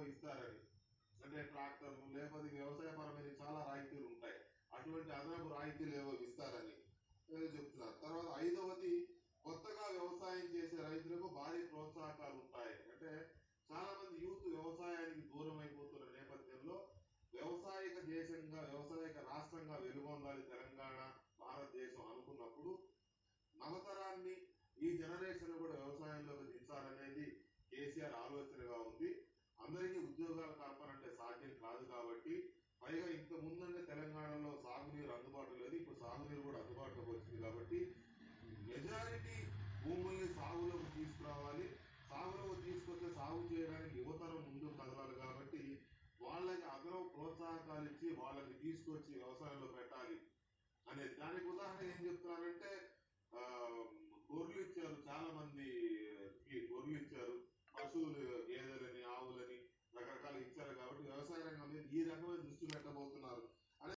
ఇస్తారని అంటే ట్రాక్టర్లు లేకపోతే వ్యవసాయపరమైన చాలా రాయితీలు ఉంటాయి అటువంటి అదనపు రాయితీలు ఏవో ఇస్తారని ఏదో చెప్తున్నారు తర్వాత ఐదవది కొత్తగా వ్యవసాయం చేసే రైతులకు భారీ ప్రోత్సాహకాలు ఉంటాయి అంటే చాలా మంది యూత్ వ్యవసాయానికి దూరం అయిపోతున్న నేపథ్యంలో వ్యవసాయక దేశంగా వ్యవసాయక రాష్ట్రంగా వెలుగొందాలి తెలంగాణ భారతదేశం అనుకున్నప్పుడు నవతరాన్ని ఈ జనరేషన్ కూడా వ్యవసాయంలోకి దించాలనేది కేసీఆర్ ఆలోచనగా ఉంది అందరికీ ఉద్యోగాల కల్పన అంటే సాధ్యం కాదు కాబట్టి పైగా ఇంత ముందంటే తెలంగాణలో సాగునీరు అందుబాటులో లేదు ఇప్పుడు సాగునీరు కూడా అందుబాటులోకి వచ్చింది కాబట్టి మెజారిటీ భూముల్ని సాగులోకి తీసుకురావాలి సాగులోకి తీసుకొస్తే సాగు చేయడానికి యువతరం ముందు కదలాలి కాబట్టి వాళ్ళకి అదనపు ప్రోత్సాహకాలు ఇచ్చి వాళ్ళని తీసుకొచ్చి వ్యవసాయంలో పెట్టాలి అనే దానికి ఉదాహరణ ఏం చెప్తున్నారంటే ఆ, గొర్రెలు ఇచ్చారు చాలా మంది ఈ గొర్రెలు ఇచ్చారు పశువులు గేదెలని ఆవులని రకరకాలు ఇచ్చారు కాబట్టి వ్యవసాయ రంగం మీద ఈ రకమైన